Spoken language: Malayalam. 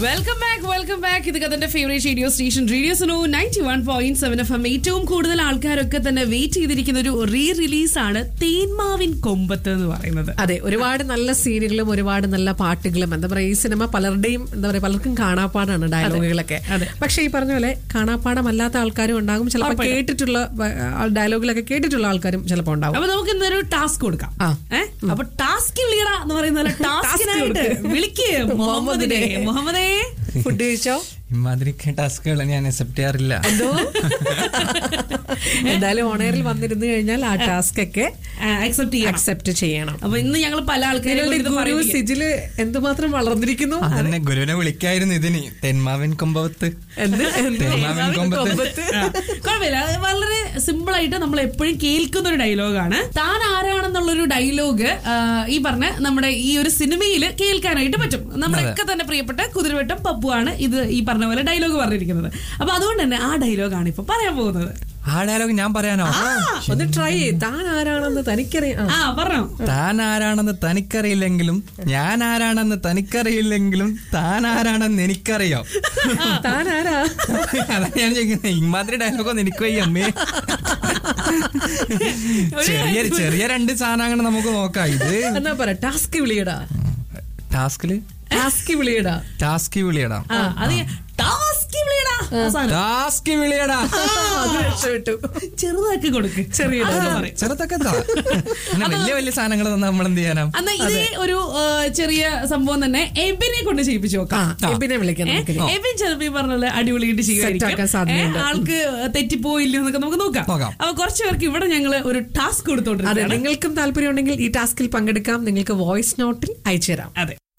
വെൽക്കം ബാക്ക് വെൽക്കം ബാക്ക് ഇത് കഥന്റെ favourite radio station radio Suno ninety one point seven F M ഏറ്റവും കൂടുതൽ ആൾക്കാരൊക്കെ തന്നെ വെയിറ്റ് ചെയ്തിരിക്കുന്ന ഒരു റീ റിലീസ് ആണ് തേന്മാവിൻ കൊമ്പത്ത് എന്ന് പറയുന്നത് അതെ ഒരുപാട് നല്ല സീനുകളും ഒരുപാട് നല്ല പാട്ടുകളും എന്താ പറയാ ഈ സിനിമ പലരുടെയും എന്താ പറയാ പലർക്കും കാണാപ്പാടാണ് ഡയലോഗുകളൊക്കെ അതെ. പക്ഷെ ഈ പറഞ്ഞ പോലെ കാണാപ്പാടമല്ലാത്ത ആൾക്കാരും ഉണ്ടാകും ചിലപ്പോൾ കേട്ടിട്ടുള്ള ആ, ഡയലോഗുകളൊക്കെ കേട്ടിട്ടുള്ള ആൾക്കാരും ചിലപ്പോൾ ഉണ്ടാവും അപ്പൊ നമുക്ക് ഇന്നൊരു ടാസ്ക് കൊടുക്കാം ആ. ഏ? അപ്പൊ ടാസ്ക് വിളിയട എന്ന് പറയുന്ന ടാസ്കിനായിട്ട് വിളിക്കേ മുഹമ്മദിനെ മുഹമ്മദേ ഫുഡ് കഴിച്ചോ ഇമാതിരി ടാസ്കുകൾ ഞാൻ അക്സെപ്റ്റ് ചെയ്യാറില്ല എന്തോ എന്തായാലും ഓണറിൽ വന്നിരുന്നു കഴിഞ്ഞാൽ ആ ടാസ്ക് ഒക്കെ അക്സെപ്റ്റ് ചെയ്യാം അക്സെപ്റ്റ് ചെയ്യണം അപ്പൊ ഇന്ന് ഞങ്ങൾ പല നിങ്ങളുടെ ഗുരു ആൾക്കാരും സിജില് എന്തുമാത്രം വളർന്നിരിക്കുന്നു അതന്നെ ഗുരുവിനെ വിളിക്കായിരുന്നു ഇതിന് തെന്മാവിൻ കൊമ്പത്ത് എന്ത് എന്ത് തെന്മാവിൻ കൊമ്പത്ത് കുഴപ്പമില്ല അത് വളരെ സിമ്പിൾ ആയിട്ട് നമ്മൾ എപ്പോഴും കേൾക്കുന്ന ഒരു ഡയലോഗാണ് താൻ ആരാണെന്നുള്ളൊരു ഡയലോഗ് ഈ പറഞ്ഞ നമ്മുടെ ഈ ഒരു സിനിമയിൽ കേൾക്കാനായിട്ട് പറ്റും നമ്മളൊക്കെ തന്നെ പ്രിയപ്പെട്ട കുതിരവട്ടം പപ്പുവാണ് ഇത് ഈ പറഞ്ഞ പോലെ ഡയലോഗ് പറഞ്ഞിരിക്കുന്നത് അപ്പൊ അതുകൊണ്ട് തന്നെ ആ ഡയലോഗാണ് ഇപ്പൊ പറയാൻ പോകുന്നത് ആ ഡയലോഗ് ഞാൻ പറയാനോ ഒന്ന് ട്രൈ ചെയ്യ് താൻ ആരാണെന്ന് തനിക്കറിയാം ആ. ആ പറഞ്ഞോ താൻ ആരാണെന്ന് തനിക്കറിയില്ലെങ്കിലും ഞാൻ ആരാണെന്ന് തനിക്കറിയില്ലെങ്കിലും താൻ ആരാണെന്ന് എനിക്കറിയാം താൻ ആരാ അതാ ഞാൻ ചോദിക്കുന്നത് ഇമാതിരി ഡയലോഗ് ഒന്നും എനിക്ക് വയ്യ അമ്മേ ചെറിയ ചെറിയ രണ്ട് സാധനങ്ങൾ നമുക്ക് നോക്കാം ഇത് എന്നാ പറ ടാസ്ക് വിളിയടാ ടാസ്കില് ടാസ്ക് വിളിയടാ ടാസ്കി വിളിയടാ ആ അത് ടാസ്ക് വിളിയടാ അവസാനം. ടാസ്കി വിളിയടാ അത് രക്ഷപ്പെട്ടു ചെറുതാക്കി കൊടുക്ക് ചെറിയ അതൊക്കെ പറയും. ചെറുതൊക്കെ എന്താ? അങ്ങനെ വലിയ വലിയ സാധനങ്ങൾ തന്നാ നമ്മൾ എന്ത് ചെയ്യാനാ എന്നാ ഇതേ ഒരു ആ, ചെറിയ സംഭവം തന്നെ എബിനെ കൊണ്ട് ചെയ്യിപ്പിച്ചു ആ നോക്കാം എബിനെ വിളിക്കാം ഏ? നമുക്ക് എബിൻ ചിലപ്പോ ഈ പറഞ്ഞ പോലെ അടിപൊളിയായിട്ട് ആക്കാൻ സാധ്യതയുണ്ട്. ഏ? ആൾക്ക് തെറ്റിപ്പോയില്ലോ എന്നൊക്കെ നമുക്ക് നോക്കാം നോക്കാം. അപ്പൊ കുറച്ചു പേർക്ക് ഇവിടെ ഞങ്ങള് ഒരു ടാസ്ക് അതെ കൊടുത്തോണ്ടിരിക്കുകയാണ് നിങ്ങൾക്കും താല്പര്യമുണ്ടെങ്കിൽ ഈ ടാസ്കിൽ പങ്കെടുക്കാം നിങ്ങൾക്ക് വോയിസ് നോട്ടിൽ അയച്ചു തരാം അതെ